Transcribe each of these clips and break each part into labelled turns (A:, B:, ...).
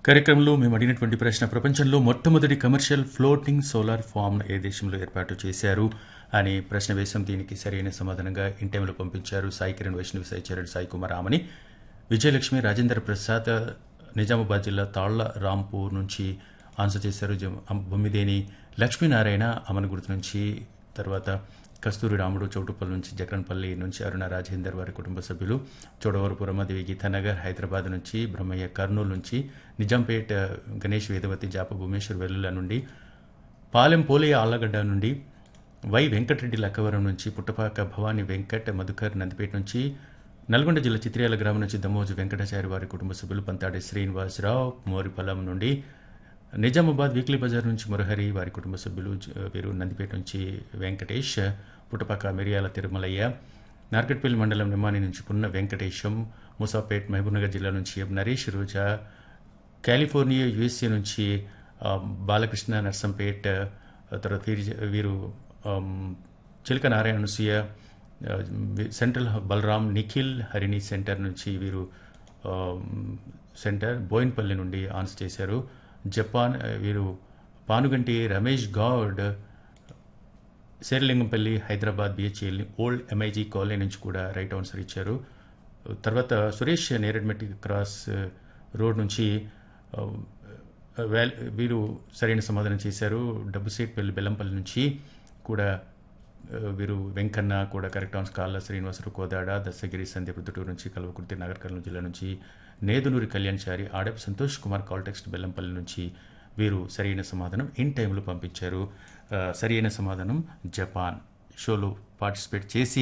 A: కార్యక్రమంలో మేము అడిగినటువంటి ప్రశ్న ప్రపంచంలో మొట్టమొదటి కమర్షియల్ ఫ్లోటింగ్ సోలార్ ఫామ్ ఏ దేశంలో ఏర్పాటు చేశారు అని ప్రశ్న వేశాం దీనికి సరైన సమాధానంగా ఇంటైంలో పంపించారు సాయి కిరణ్ వైష్ణవి సాయి చరణ్ సాయి కుమార్ ఆమని విజయలక్ష్మి రాజేంద్ర ప్రసాద్ నిజామాబాద్ జిల్లా తాళ్ల రాంపూర్ నుంచి ఆన్సర్ చేశారు జం- బొమ్మిదేని లక్ష్మీనారాయణ అమనగుర్తు నుంచి తర్వాత కస్తూరి రాముడు చౌటుపల్లి నుంచి జగన్పల్లి నుంచి అరుణ రాజేందర్ వారి కుటుంబ సభ్యులు చోడవరపు రమాదేవి గీతానగర్ హైదరాబాద్ నుంచి బ్రహ్మయ్య కర్నూలు నుంచి నిజాంపేట్ గణేష్ వేదవతి జాప భువనేశ్వర్ వెల్లుల నుండి పాలెం పోలయ్య ఆళ్లగడ్డ నుండి వై వెంకటరెడ్డి లక్కవరం నుంచి పుట్టపాక భవానీ వెంకట్ మధుకర్ నందిపేట నుంచి నల్గొండ జిల్లా చిత్రియాల గ్రామం నుంచి దమోజు వెంకటాచారి వారి కుటుంబ సభ్యులు పంతాడి శ్రీనివాసరావు మోరిపల్లం నుండి నిజామాబాద్ వీక్లీ బజార్ నుంచి మురహరి వారి కుటుంబ సభ్యులు జ- వీరు నందిపేట నుంచి వెంకటేష్ పుట్టపాక మిరియాల తిరుమలయ్య నార్కట్పల్లి మండలం నిమ్మాని నుంచి పున్న వెంకటేశం ముసాపేట్ మహబూబ్నగర్ జిల్లా నుంచి M Naresh Roja California USA నుంచి ఆ, బాలకృష్ణ నర్సంపేట్ ఆ, తర్వాత వీరి- వీరు ఆమ్, చిలక నారాయణ అనసూయ ఆ, వి- central hub Balram Nikhil Harini center నుంచి వీరు ఆమ్, సెంటర్ బోయిన్పల్లి నుండి ఆన్సర్ చేశారు జపాన్ ఆ, వీరు Panuganti Ramesh Goud Serilingampally Hyderabad BHEL old MIG colony నుంచి కూడా రైట్ ఆన్సర్ ఇచ్చారు తర్వాత సురేష్ నేరెడ్మెట్టి క్రాస్ ఆ, రోడ్ నుంచి ఆ, వేల్ వీరు సరైన సమాధానం చేశారు డబ్బుసేట్పల్లి బెల్లంపల్లి నుంచి కూడా ఆ, వీరు వెంకన్న కూడా కరెక్ట్ ఆన్సర్ కాళ్ళ శ్రీనివాసరావు కోదాడ దశగిరి సంధ్య ప్రొద్దుటూరు నుంచి కల్వకుర్తి నగర్ కర్నూలు జిల్లా నుంచి నేదునూరి కళ్యాణ్చారి ఆడప్ సంతోష్ కుమార్ కాల్టెక్స్ట్ బెల్లంపల్లి నుంచి వీరు సరైన సమాధానం ఇన్ టైంలో పంపించారు ఆ, సరైన సమాధానం జపాన్ షోలో పార్టిసిపేట్ చేసి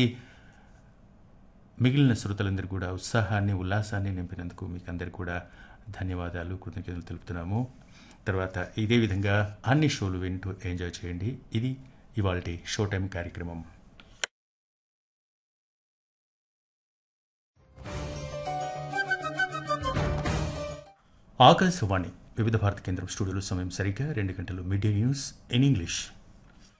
A: మిగిలిన శ్రోతలందరూ కూడా ఉత్సాహాన్ని ఉల్లాసాన్ని నింపినందుకు మీకు అందరికీ కూడా ధన్యవాదాలు కృతజ్ఞతలు తెలుపుతున్నాము తర్వాత ఇదే విధంగా అన్ని షోలు వింటూ ఎంజాయ్ చేయండి ఇది ఇవాళ షో టైం కార్యక్రమం ఆకాశవాణి వివిధ భారత కేంద్రం స్టూడియోలో సమయం సరిగ్గా రెండు గంటలు మీడియా న్యూస్ ఇన్ ఇంగ్లీష్